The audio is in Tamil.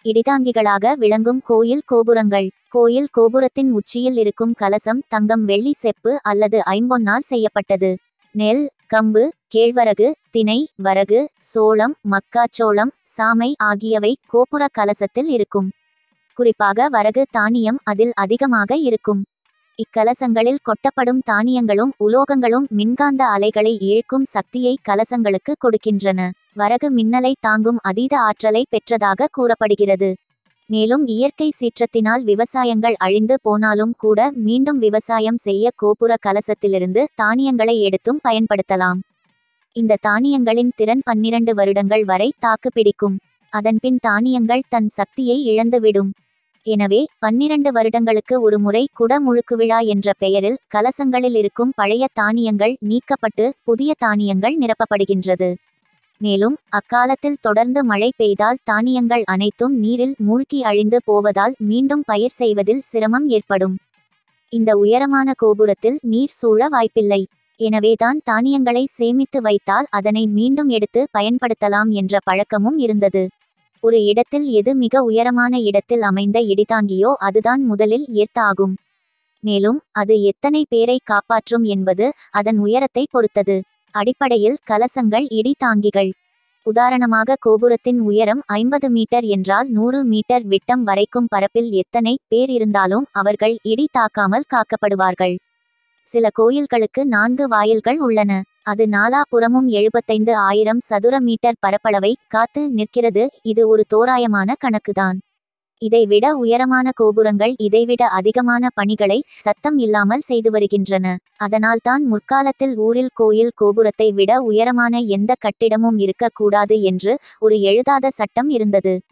இடிதாங்கிகளாக விளங்கும் கோயில் கோபுரங்கள் கோயில் கோபுரத்தின் உச்சியில் இருக்கும் கலசம் தங்கம் வெள்ளி செப்பு அல்லது ஐம்பொன்னால் செய்யப்பட்டது நெல் கம்பு கேழ்வரகு தினை வரகு சோளம் மக்காச்சோளம் சாமை ஆகியவை கோபுர கலசத்தில் இருக்கும் குறிப்பாக வரகு தானியம் அதில் அதிகமாக இருக்கும் இக்கலசங்களில் கொட்டப்படும் தானியங்களும் உலோகங்களும் மின்காந்த அலைகளை இழுக்கும் சக்தியை கலசங்களுக்கு கொடுக்கின்றன வரகு மின்னலை தாங்கும் அதீத ஆற்றலை பெற்றதாக கூறப்படுகிறது மேலும் இயற்கை சீற்றத்தினால் விவசாயங்கள் அழிந்து போனாலும் கூட மீண்டும் விவசாயம் செய்ய கோபுர கலசத்திலிருந்து தானியங்களை எடுத்தும் பயன்படுத்தலாம் இந்த தானியங்களின் திறன் பன்னிரண்டு வருடங்கள் வரை தாக்கு பிடிக்கும் அதன்பின் தானியங்கள் தன் சக்தியை இழந்துவிடும் எனவே பன்னிரண்டு வருடங்களுக்கு ஒரு முறை குட முழுக்குவிழா என்ற பெயரில் கலசங்களில் இருக்கும் பழைய தானியங்கள் நீக்கப்பட்டு புதிய தானியங்கள் நிரப்பப்படுகின்றது மேலும் அக்காலத்தில் தொடர்ந்து மழை பெய்தால் தானியங்கள் அனைத்தும் நீரில் மூழ்கி அழிந்து போவதால் மீண்டும் பயிர் செய்வதில் சிரமம் ஏற்படும் இந்த உயரமான கோபுரத்தில் நீர் சூழ வாய்ப்பில்லை எனவேதான் தானியங்களை சேமித்து வைத்தால் அதனை மீண்டும் எடுத்து பயன்படுத்தலாம் என்ற பழக்கமும் இருந்தது ஒரு இடத்தில் எது மிக உயரமான இடத்தில் அமைந்த இடிதாங்கியோ அதுதான் முதலில் எர்த்தாகும் மேலும் அது எத்தனை பேரை காப்பாற்றும் என்பது அதன் உயரத்தை பொறுத்தது அடிப்படையில் கலசங்கள் இடி தாங்கிகள் உதாரணமாக கோபுரத்தின் உயரம் ஐம்பது மீட்டர் என்றால் நூறு மீட்டர் விட்டம் வரைக்கும் பரப்பில் எத்தனை பேர் இருந்தாலும் அவர்கள் இடி தாக்காமல் காக்கப்படுவார்கள் சில கோயில்களுக்கு நான்கு வாயில்கள் உள்ளன அது நாலாபுறமும் எழுபத்தைந்து ஆயிரம் சதுர மீட்டர் பரப்பளவை காத்து நிற்கிறது இது ஒரு தோராயமான கணக்குதான் இதைவிட உயரமான கோபுரங்கள் இதைவிட அதிகமான பணிகளை சத்தம் இல்லாமல் செய்து வருகின்றன அதனால்தான் முற்காலத்தில் ஊரில் கோயில் கோபுரத்தை விட உயரமான எந்த கட்டிடமும் இருக்கக்கூடாது என்று ஒரு எழுதாத சட்டம் இருந்தது